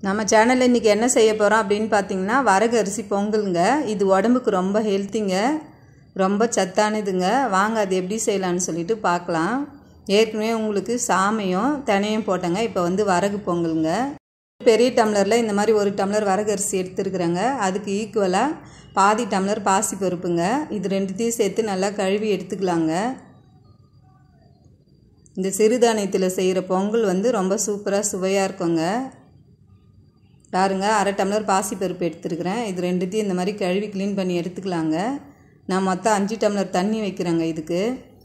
நம்ம சேனலில் இன்றைக்கி என்ன செய்ய போகிறோம் அப்படின்னு பார்த்தீங்கன்னா வரகு அரிசி பொங்கலுங்க இது உடம்புக்கு ரொம்ப ஹெல்த்திங்க ரொம்ப சத்தானதுங்க வாங்க அது எப்படி செய்யலான்னு சொல்லிட்டு பார்க்கலாம் ஏற்கனவே உங்களுக்கு சாமையும் தினையும் போட்டேங்க இப்போ வந்து வரகு பொங்கலுங்க பெரிய டம்ளரில் இந்த மாதிரி ஒரு டம்ளர் வரகு அரிசி எடுத்துருக்குறேங்க அதுக்கு ஈக்குவலாக பாதி டம்ளர் பாசி பருப்புங்க இது ரெண்டுத்தையும் சேர்த்து நல்லா கழுவி எடுத்துக்கலாங்க இந்த சிறுதானியத்தில் செய்கிற பொங்கல் வந்து ரொம்ப சூப்பராக சுவையாக இருக்குங்க பாருங்க அரை டம்ளர் பாசி பருப்பு எடுத்துருக்குறேன் இது ரெண்டுத்தையும் இந்த மாதிரி கழுவி க்ளீன் பண்ணி எடுத்துக்கலாங்க நான் மொத்தம் அஞ்சு டம்ளர் தண்ணி வைக்கிறேங்க இதுக்கு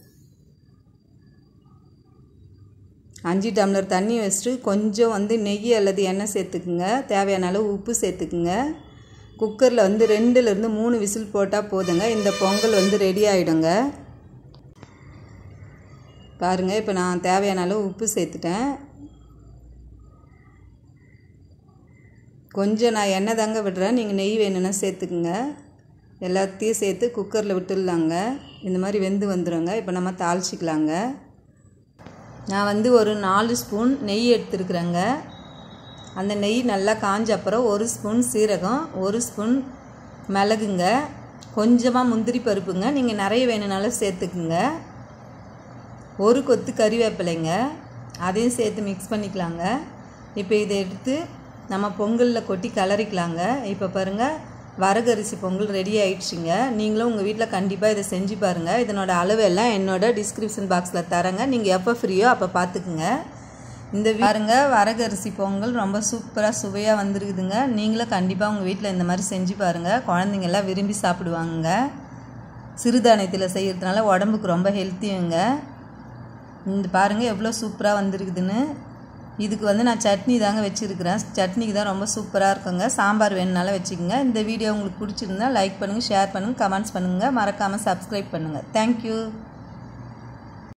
அஞ்சு டம்ளர் தண்ணி வச்சுட்டு கொஞ்சம் வந்து நெய் அல்லது எண்ணெய் சேர்த்துக்குங்க தேவையான அளவு உப்பு சேர்த்துக்குங்க குக்கரில் வந்து ரெண்டுலேருந்து மூணு விசில் போட்டால் போதுங்க இந்த பொங்கல் வந்து ரெடி ஆகிடுங்க பாருங்கள் இப்போ நான் தேவையான அளவு உப்பு சேர்த்துட்டேன் கொஞ்சம் நான் எண்ணெய் தாங்க விடுறேன் நீங்கள் நெய் வேணும்னா சேர்த்துக்குங்க எல்லாத்தையும் சேர்த்து குக்கரில் விட்டுடலாங்க இந்த மாதிரி வெந்து வந்துடுங்க இப்போ நம்ம தாளிச்சிக்கலாங்க நான் வந்து ஒரு நாலு ஸ்பூன் நெய் எடுத்துருக்குறேங்க அந்த நெய் நல்லா காஞ்ச அப்புறம் ஒரு ஸ்பூன் சீரகம் ஒரு ஸ்பூன் மிளகுங்க கொஞ்சமாக முந்திரி பருப்புங்க நீங்கள் நிறைய வேணும்னாலும் சேர்த்துக்குங்க ஒரு கொத்து கறிவேப்பிலைங்க அதையும் சேர்த்து மிக்ஸ் பண்ணிக்கலாங்க இப்போ இதை எடுத்து நம்ம பொங்கலில் கொட்டி கலரிக்கலாங்க இப்போ பாருங்கள் வரகரிசி பொங்கல் ரெடி ஆயிடுச்சுங்க நீங்களும் உங்கள் வீட்டில் கண்டிப்பாக இதை செஞ்சு பாருங்கள் இதனோட அளவு எல்லாம் என்னோட டிஸ்கிரிப்ஷன் பாக்ஸில் தரேங்க நீங்கள் எப்போ ஃப்ரீயோ அப்போ பார்த்துக்குங்க இந்த பாருங்க வரகரிசி பொங்கல் ரொம்ப சூப்பராக சுவையாக வந்துருக்குதுங்க நீங்களும் கண்டிப்பாக உங்கள் வீட்டில் இந்த மாதிரி செஞ்சு பாருங்கள் குழந்தைங்கள்லாம் விரும்பி சாப்பிடுவாங்க சிறுதானியத்தில் செய்கிறதுனால உடம்புக்கு ரொம்ப ஹெல்த்தியுங்க இந்த பாருங்கள் எவ்வளோ சூப்பராக வந்திருக்குதுன்னு இதுக்கு வந்து நான் சட்னி தாங்க வச்சுருக்கிறேன் சட்னிக்கு தான் ரொம்ப சூப்பராக இருக்குங்க சாம்பார் வேணுனாலும் வச்சுக்கோங்க இந்த வீடியோ உங்களுக்கு பிடிச்சிருந்தா லைக் பண்ணுங்கள் ஷேர் பண்ணுங்கள் கமெண்ட்ஸ் பண்ணுங்கள் மறக்காமல் சப்ஸ்கிரைப் பண்ணுங்கள் தேங்க்யூ